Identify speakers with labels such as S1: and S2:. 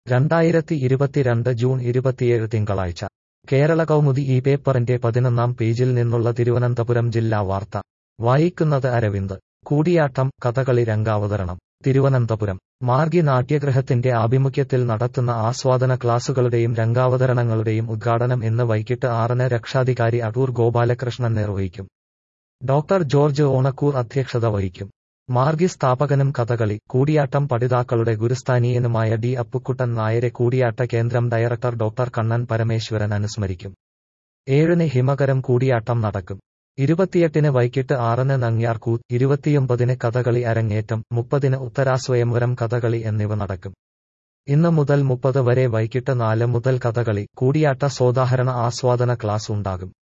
S1: രണ്ടായിരത്തി ഇരുപത്തിരണ്ട് ജൂൺ ഇരുപത്തിയേഴ് തിങ്കളാഴ്ച കേരള കൗമുദി ഈ പേപ്പറിന്റെ പതിനൊന്നാം പേജിൽ നിന്നുള്ള തിരുവനന്തപുരം ജില്ലാ വാർത്ത വായിക്കുന്നത് അരവിന്ദ് കൂടിയാട്ടം കഥകളി രംഗാവതരണം തിരുവനന്തപുരം മാർഗി നാട്യഗൃഹത്തിന്റെ ആഭിമുഖ്യത്തിൽ നടത്തുന്ന ആസ്വാദന ക്ലാസുകളുടെയും രംഗാവതരണങ്ങളുടെയും ഉദ്ഘാടനം ഇന്ന് വൈകിട്ട് ആറിന് രക്ഷാധികാരി അടൂർ ഗോപാലകൃഷ്ണൻ നിർവഹിക്കും ഡോക്ടർ ജോർജ് ഓണക്കൂർ അധ്യക്ഷത വഹിക്കും മാർഗി സ്ഥാപകനും കഥകളി കൂടിയാട്ടം പഠിതാക്കളുടെ ഗുരുസ്ഥാനീയനുമായ ഡി അപ്പുക്കുട്ടൻ നായരെ കൂടിയാട്ട കേന്ദ്രം ഡയറക്ടർ ഡോക്ടർ കണ്ണൻ പരമേശ്വരൻ അനുസ്മരിക്കും ഏഴിന് ഹിമകരം കൂടിയാട്ടം നടക്കും ഇരുപത്തിയെട്ടിന് വൈകിട്ട് ആറിന് നങ്ങ്യാർകൂത്ത് ഇരുപത്തിയൊമ്പതിന് കഥകളി അരങ്ങേറ്റം മുപ്പതിന് ഉത്തരാസ്വയംവരം കഥകളി എന്നിവ നടക്കും ഇന്ന് മുതൽ മുപ്പത് വരെ വൈകിട്ട് നാല് മുതൽ കഥകളി കൂടിയാട്ട സോദാഹരണ ആസ്വാദന ക്ലാസ് ഉണ്ടാകും